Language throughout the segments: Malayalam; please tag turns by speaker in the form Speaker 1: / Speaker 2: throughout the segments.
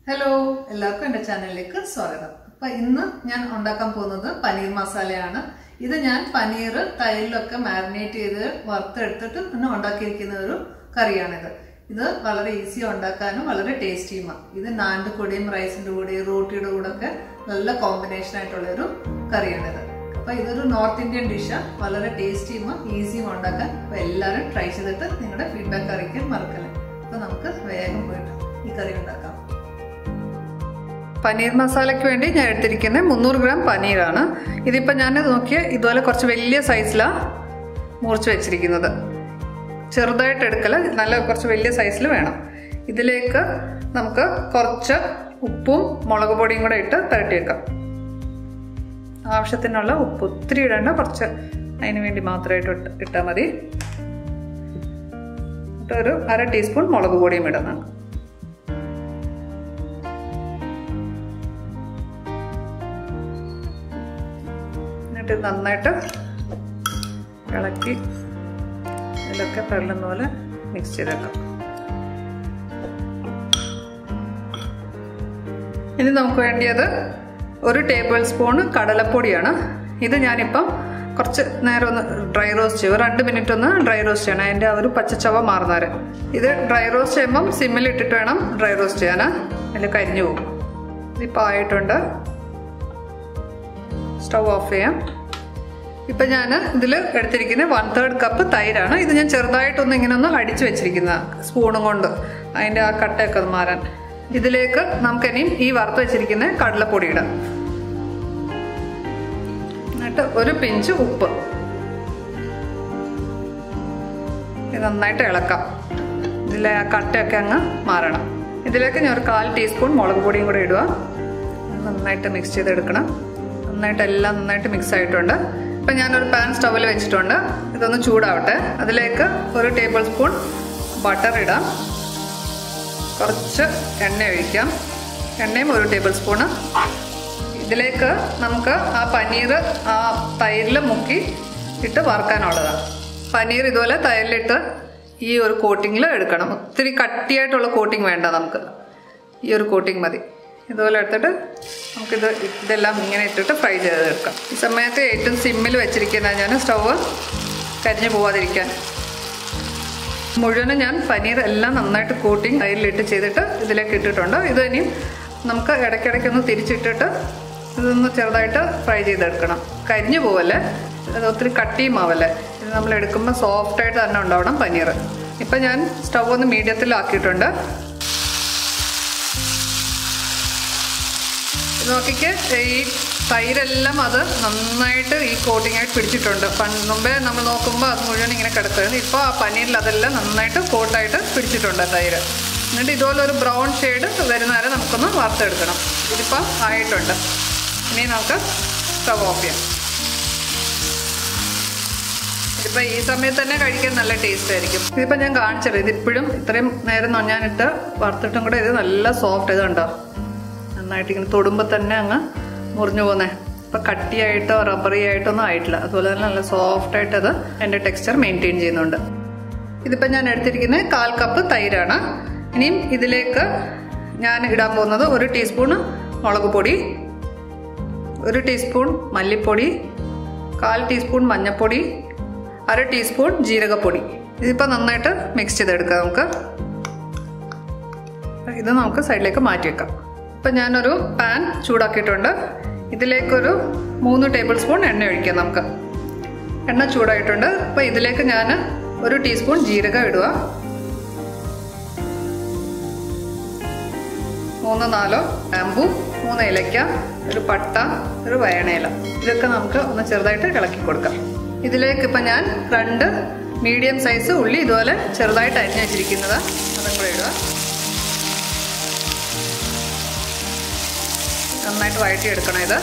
Speaker 1: ഹലോ എല്ലാവർക്കും എൻ്റെ ചാനലിലേക്ക് സ്വാഗതം അപ്പൊ ഇന്ന് ഞാൻ ഉണ്ടാക്കാൻ പോകുന്നത് പനീർ മസാലയാണ് ഇത് ഞാൻ പനീർ തൈരിലൊക്കെ മാരിനേറ്റ് ചെയ്ത് വറുത്തെടുത്തിട്ട് ഇന്ന് ഉണ്ടാക്കിയിരിക്കുന്ന ഒരു കറിയാണിത് ഇത് വളരെ ഈസി ഉണ്ടാക്കാനും വളരെ ടേസ്റ്റിയുമാണ് ഇത് നാൻ്റെ കൂടെയും റൈസിന്റെ കൂടെയും റോട്ടിയുടെ കൂടെ ഒക്കെ നല്ല കോമ്പിനേഷൻ ആയിട്ടുള്ള ഒരു കറിയാണിത് അപ്പൊ ഇതൊരു നോർത്ത് ഇന്ത്യൻ ഡിഷ് വളരെ ടേസ്റ്റിയും ഈസിയും ഉണ്ടാക്കാൻ അപ്പൊ എല്ലാവരും ട്രൈ ചെയ്തിട്ട് നിങ്ങളുടെ ഫീഡ്ബാക്ക് അറിയിക്കാൻ മറക്കല്ലേ അപ്പൊ നമുക്ക് വേഗം പോയിട്ട് ഈ കറി ഉണ്ടാക്കാം പനീർ മസാലയ്ക്ക് വേണ്ടി ഞാൻ എടുത്തിരിക്കുന്നത് മുന്നൂറ് ഗ്രാം പനീറാണ് ഇതിപ്പോൾ ഞാൻ നോക്കിയ ഇതുപോലെ കുറച്ച് വലിയ സൈസിലാണ് മുറിച്ച് വെച്ചിരിക്കുന്നത് ചെറുതായിട്ട് എടുക്കല നല്ല കുറച്ച് വലിയ സൈസിൽ വേണം ഇതിലേക്ക് നമുക്ക് കുറച്ച് ഉപ്പും മുളക് പൊടിയും കൂടെ ഇട്ട് പുരട്ടി വെക്കാം ആവശ്യത്തിനുള്ള ഉപ്പ് ഒത്തിരി ഇടേണ്ട കുറച്ച് അതിന് വേണ്ടി മാത്രമായിട്ട് ഇട്ട് ഇട്ടാൽ മതി ഒരു അര ടീസ്പൂൺ മുളക് പൊടിയും ഇടുന്നത് എന്നിട്ട് നന്നായിട്ട് ഇളക്കി ഇതിലൊക്കെ പെരളുന്ന പോലെ മിക്സ് ചെയ്തേക്കാം ഇനി നമുക്ക് വേണ്ടിയത് ഒരു ടേബിൾ സ്പൂൺ കടലപ്പൊടിയാണ് ഇത് ഞാനിപ്പം കുറച്ച് നേരം ഒന്ന് ഡ്രൈ റോസ്റ്റ് ചെയ്യും രണ്ട് മിനിറ്റ് ഒന്ന് ഡ്രൈ റോസ്റ്റ് ചെയ്യണം അതിൻ്റെ ആ ഒരു പച്ചച്ചവ മാറുന്നവരെ ഇത് ഡ്രൈ റോസ്റ്റ് ചെയ്യുമ്പം സിമ്മിൽ ഇട്ടിട്ട് വേണം ഡ്രൈ റോസ്റ്റ് ചെയ്യാൻ അതിൽ കരിഞ്ഞു പോകും ഇതിപ്പോൾ ആയിട്ടുണ്ട് സ്റ്റൗ ഓഫ് ചെയ്യാം ഇപ്പം ഞാൻ ഇതിൽ എടുത്തിരിക്കുന്നത് വൺ തേർഡ് കപ്പ് തൈരാണ് ഇത് ഞാൻ ചെറുതായിട്ടൊന്ന് ഇങ്ങനെ ഒന്ന് അടിച്ചു വെച്ചിരിക്കുന്ന സ്പൂണും കൊണ്ട് അതിൻ്റെ ആ കട്ടയൊക്കെ ഒന്ന് മാറാൻ ഇതിലേക്ക് നമുക്കിനിയും ഈ വറുത്ത് വെച്ചിരിക്കുന്ന കടലപ്പൊടി ഇടാം എന്നിട്ട് ഒരു പിഞ്ച് ഉപ്പ് ഇത് നന്നായിട്ട് ഇളക്കാം ഇതിലെ ആ കട്ടയൊക്കെ അങ്ങ് മാറണം ഇതിലേക്ക് ഞാൻ ഒരു കാൽ ടീസ്പൂൺ മുളക് പൊടിയും കൂടെ ഇടുക നന്നായിട്ട് മിക്സ് ചെയ്തെടുക്കണം നന്നായിട്ട് എല്ലാം നന്നായിട്ട് മിക്സ് ആയിട്ടുണ്ട് ഇപ്പം ഞാനൊരു പാൻ സ്റ്റൗവിൽ വെച്ചിട്ടുണ്ട് ഇതൊന്ന് ചൂടാവട്ടെ അതിലേക്ക് ഒരു ടേബിൾ സ്പൂൺ ബട്ടർ ഇടാം കുറച്ച് എണ്ണ ഒഴിക്കാം എണ്ണയും ഒരു ടേബിൾ സ്പൂണ് ഇതിലേക്ക് നമുക്ക് ആ പനീർ ആ തൈരിൽ മുക്കി ഇട്ട് വറുക്കാനുള്ളതാണ് പനീർ ഇതുപോലെ തൈരിലിട്ട് ഈ ഒരു കോട്ടിങ്ങിൽ എടുക്കണം ഒത്തിരി കട്ടിയായിട്ടുള്ള കോട്ടിങ് വേണ്ട നമുക്ക് ഈ ഒരു കോട്ടിങ് മതി ഇതുപോലെ എടുത്തിട്ട് നമുക്കിത് ഇതെല്ലാം ഇങ്ങനെ ഇട്ടിട്ട് ഫ്രൈ ചെയ്തെടുക്കാം ഈ സമയത്ത് ഏറ്റവും സിമ്മിൽ വെച്ചിരിക്കുന്ന ഞാൻ സ്റ്റൗവ് കരിഞ്ഞു പോവാതിരിക്കാൻ മുഴുവനും ഞാൻ പനീർ എല്ലാം നന്നായിട്ട് കോട്ടിങ് അതിലിട്ട് ചെയ്തിട്ട് ഇതിലേക്ക് ഇട്ടിട്ടുണ്ട് ഇത് ഇനിയും നമുക്ക് ഇടയ്ക്കിടയ്ക്ക് ഒന്ന് തിരിച്ചിട്ടിട്ട് ഇതൊന്ന് ചെറുതായിട്ട് ഫ്രൈ ചെയ്തെടുക്കണം കരിഞ്ഞു പോവല്ലേ അത് ഒത്തിരി കട്ടിയും ആവല്ലേ ഇത് നമ്മൾ എടുക്കുമ്പോൾ സോഫ്റ്റായിട്ട് തന്നെ ഉണ്ടാവണം പനീർ ഇപ്പം ഞാൻ സ്റ്റൗ ഒന്ന് മീഡിയത്തിലാക്കിയിട്ടുണ്ട് നോക്കിക്ക് ഈ തൈരെല്ലാം അത് നന്നായിട്ട് ഈ കോട്ടിംഗ് ആയിട്ട് പിടിച്ചിട്ടുണ്ട് മുമ്പേ നമ്മൾ നോക്കുമ്പോൾ അത് മുഴുവൻ ഇങ്ങനെ കിടക്കുമായിരുന്നു ഇപ്പോൾ ആ പനീരിൽ അതെല്ലാം നന്നായിട്ട് കോട്ടായിട്ട് പിടിച്ചിട്ടുണ്ട് തൈര് എന്നിട്ട് ഇതുപോലെ ഒരു ബ്രൗൺ ഷെയ്ഡ് വരുന്ന വരെ നമുക്കൊന്ന് വറുത്തെടുക്കണം ഇതിപ്പം ആയിട്ടുണ്ട് ഇനി നമുക്ക് സ്റ്റവ് ഓഫ് ചെയ്യാം ഇതിപ്പോൾ ഈ സമയത്ത് തന്നെ കഴിക്കാൻ നല്ല ടേസ്റ്റ് ആയിരിക്കും ഇതിപ്പോൾ ഞാൻ കാണിച്ചത് ഇതിപ്പോഴും ഇത്രയും നേരം ഞാനിട്ട് വറുത്തിട്ടും കൂടെ ഇത് നല്ല സോഫ്റ്റ് ഇതുണ്ടോ നന്നായിട്ട് ഇങ്ങനെ തൊടുമ്പോൾ തന്നെ അങ്ങ് മുറിഞ്ഞു പോകുന്നേ ഇപ്പം കട്ടിയായിട്ടോ റബ്ബറി ആയിട്ടൊന്നും ആയിട്ടില്ല അതുപോലെ തന്നെ നല്ല സോഫ്റ്റ് ആയിട്ട് അത് എൻ്റെ ടെക്സ്ചർ മെയിൻറ്റെയിൻ ചെയ്യുന്നുണ്ട് ഇതിപ്പോൾ ഞാൻ എടുത്തിരിക്കുന്നത് കാൽ കപ്പ് തൈരാണ് ഇനിയും ഇതിലേക്ക് ഞാൻ ഇടാൻ പോകുന്നത് ഒരു ടീസ്പൂൺ മുളക് പൊടി ഒരു ടീസ്പൂൺ മല്ലിപ്പൊടി കാൽ ടീസ്പൂൺ മഞ്ഞൾപ്പൊടി അര ടീസ്പൂൺ ജീരകപ്പൊടി ഇതിപ്പോൾ നന്നായിട്ട് മിക്സ് ചെയ്തെടുക്കാം നമുക്ക് ഇത് നമുക്ക് സൈഡിലേക്ക് മാറ്റി വെക്കാം ഇപ്പം ഞാനൊരു പാൻ ചൂടാക്കിയിട്ടുണ്ട് ഇതിലേക്കൊരു മൂന്ന് ടേബിൾ സ്പൂൺ എണ്ണ ഒഴിക്കാം നമുക്ക് എണ്ണ ചൂടായിട്ടുണ്ട് അപ്പോൾ ഇതിലേക്ക് ഞാൻ ഒരു ടീസ്പൂൺ ജീരകം ഇടുക മൂന്ന് നാലോ ടാമ്പു മൂന്ന് ഇലയ്ക്ക ഒരു പട്ട ഒരു വയണയില ഇതൊക്കെ നമുക്ക് ഒന്ന് ചെറുതായിട്ട് ഇളക്കി കൊടുക്കാം ഇതിലേക്ക് ഇപ്പം ഞാൻ രണ്ട് മീഡിയം സൈസ് ഉള്ളി ഇതുപോലെ ചെറുതായിട്ട് അരിഞ്ഞു വെച്ചിരിക്കുന്നത് അതും കൂടെ ഇടുക നന്നായിട്ട് വഴറ്റിയെടുക്കണം ഇത്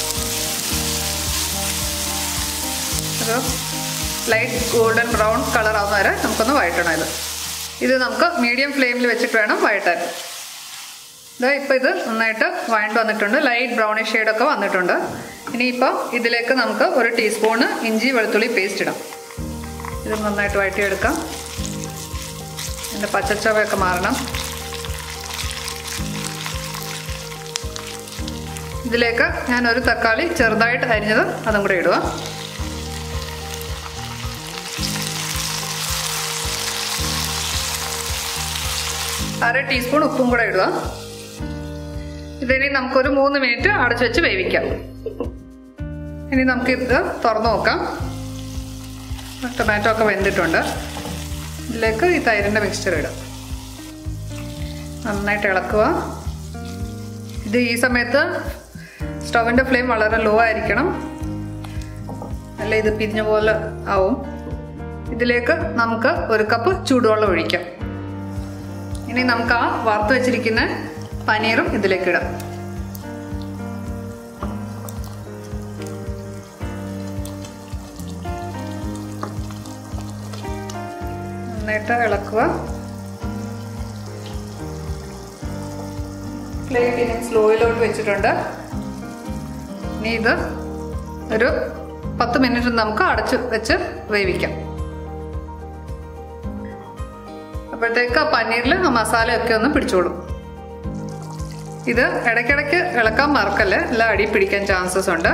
Speaker 1: ഒരു ലൈറ്റ് ഗോൾഡൻ ബ്രൗൺ കളർ ആവുന്ന വരെ നമുക്കൊന്ന് വഴറ്റണം ഇത് ഇത് നമുക്ക് മീഡിയം ഫ്ലെയിമിൽ വെച്ചിട്ട് വേണം വഴറ്റാൻ ഇതാ ഇപ്പോൾ ഇത് നന്നായിട്ട് വഴണ്ട് വന്നിട്ടുണ്ട് ലൈറ്റ് ബ്രൗണിഷ് ഷെയ്ഡൊക്കെ വന്നിട്ടുണ്ട് ഇനിയിപ്പോൾ ഇതിലേക്ക് നമുക്ക് ഒരു ടീസ്പൂണ് ഇഞ്ചി വെളുത്തുള്ളി പേസ്റ്റ് ഇടാം ഇത് നന്നായിട്ട് വഴറ്റിയെടുക്കാം ഇതിൻ്റെ പച്ചച്ചവയൊക്കെ മാറണം ഇതിലേക്ക് ഞാൻ ഒരു തക്കാളി ചെറുതായിട്ട് അരിഞ്ഞത് അതും കൂടെ ഇടുക അര ടീസ്പൂൺ ഉപ്പും കൂടെ ഇടുക ഇതിനി നമുക്കൊരു മൂന്ന് മിനിറ്റ് അടച്ചു വെച്ച് വേവിക്കാം ഇനി നമുക്ക് ഇത് തുറന്നു നോക്കാം ടൊമാറ്റോ ഒക്കെ വെന്തിട്ടുണ്ട് ഇതിലേക്ക് ഈ തൈരിൻ്റെ മിക്സ്ചർ ഇടും നന്നായിട്ട് ഇളക്കുക ഇത് ഈ സമയത്ത് സ്റ്റൗവിൻ്റെ ഫ്ലെയിം വളരെ ലോ ആയിരിക്കണം അല്ല ഇത് പിരിഞ്ഞ പോലെ ആവും ഇതിലേക്ക് നമുക്ക് ഒരു കപ്പ് ചൂടുവെള്ളം ഒഴിക്കാം ഇനി നമുക്ക് ആ വറുത്ത് വെച്ചിരിക്കുന്ന പനീറും ഇതിലേക്ക് ഇടാം നന്നായിട്ട് ഇളക്കുക ഫ്ലെയിം പിന്നെ സ്ലോയിലോട്ട് വെച്ചിട്ടുണ്ട് ഇനി ഇത് ഒരു പത്ത് മിനിറ്റ് നമുക്ക് അടച്ച് വെച്ച് വേവിക്കാം അപ്പോഴത്തേക്ക് ആ പനീരിൽ ആ മസാലയൊക്കെ ഒന്ന് പിടിച്ചോളും ഇത് ഇടയ്ക്കിടയ്ക്ക് ഇളക്കാൻ മറക്കല്ലേ എല്ലാം അടി പിടിക്കാൻ ചാൻസസ് ഉണ്ട്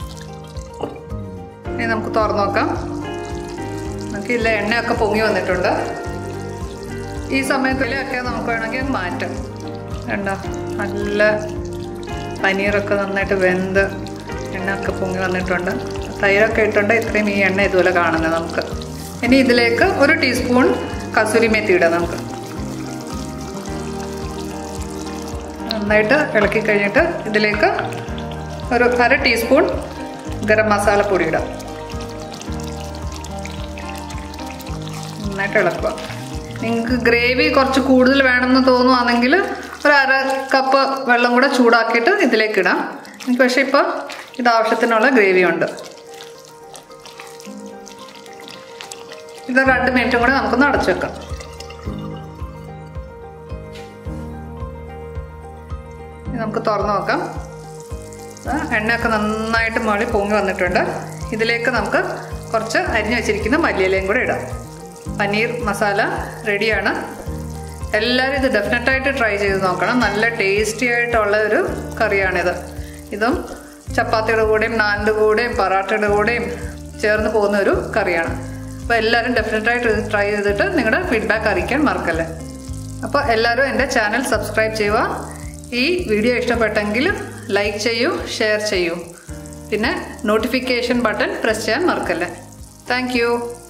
Speaker 1: ഇനി നമുക്ക് തുറന്നു നോക്കാം നമുക്ക് ഇല്ല എണ്ണയൊക്കെ പൊങ്ങി വന്നിട്ടുണ്ട് ഈ സമയത്തിലൊക്കെ നമുക്ക് വേണമെങ്കിൽ മാറ്റാം വേണ്ട നല്ല പനീറൊക്കെ നന്നായിട്ട് വെന്ത് എണ്ണയൊക്കെ പൊങ്ങി വന്നിട്ടുണ്ട് തൈരൊക്കെ ഇട്ടുണ്ട് ഇത്രയും ഈ എണ്ണ ഇതുപോലെ കാണുന്നത് നമുക്ക് ഇനി ഇതിലേക്ക് ഒരു ടീസ്പൂൺ കസൂരി മേത്തി ഇടാം നമുക്ക് നന്നായിട്ട് ഇളക്കി കഴിഞ്ഞിട്ട് ഇതിലേക്ക് ഒരു അര ടീസ്പൂൺ ഗരം മസാല പൊടി ഇടാം നന്നായിട്ട് ഇളക്കുക നിങ്ങൾക്ക് ഗ്രേവി കുറച്ച് കൂടുതൽ വേണമെന്ന് തോന്നുവാണെങ്കിൽ ഒരു അര കപ്പ് വെള്ളം കൂടെ ചൂടാക്കിയിട്ട് ഇതിലേക്ക് ഇടാം എനിക്ക് പക്ഷേ ഇപ്പോൾ ഇത് ആവശ്യത്തിനുള്ള ഗ്രേവി ഉണ്ട് ഇത് രണ്ട് മിനിറ്റും കൂടെ നമുക്കൊന്ന് അടച്ചു വെക്കാം നമുക്ക് തുറന്നു നോക്കാം എണ്ണയൊക്കെ നന്നായിട്ട് മുകളിൽ പൊങ്ങി വന്നിട്ടുണ്ട് ഇതിലേക്ക് നമുക്ക് കുറച്ച് അരിഞ്ഞു വെച്ചിരിക്കുന്ന മല്ലിയിലയും കൂടെ ഇടാം പനീർ മസാല റെഡിയാണ് എല്ലാവരും ഇത് ഡെഫിനറ്റായിട്ട് ട്രൈ ചെയ്ത് നോക്കണം നല്ല ടേസ്റ്റി ആയിട്ടുള്ള ഒരു കറിയാണിത് ഇതും ചപ്പാത്തിയുടെ കൂടെയും നാനിൻ്റെ കൂടെയും പൊറാട്ടയുടെ കൂടെയും ചേർന്ന് പോകുന്ന ഒരു കറിയാണ് അപ്പോൾ എല്ലാവരും ഡെഫിനറ്റായിട്ട് ഇത് ട്രൈ ചെയ്തിട്ട് നിങ്ങളുടെ ഫീഡ്ബാക്ക് അറിയിക്കാൻ മറക്കല്ലേ അപ്പോൾ എല്ലാവരും എൻ്റെ ചാനൽ സബ്സ്ക്രൈബ് ചെയ്യുക ഈ വീഡിയോ ഇഷ്ടപ്പെട്ടെങ്കിൽ ലൈക്ക് ചെയ്യൂ ഷെയർ ചെയ്യൂ പിന്നെ നോട്ടിഫിക്കേഷൻ ബട്ടൺ പ്രസ് ചെയ്യാൻ മറക്കല്ലേ താങ്ക്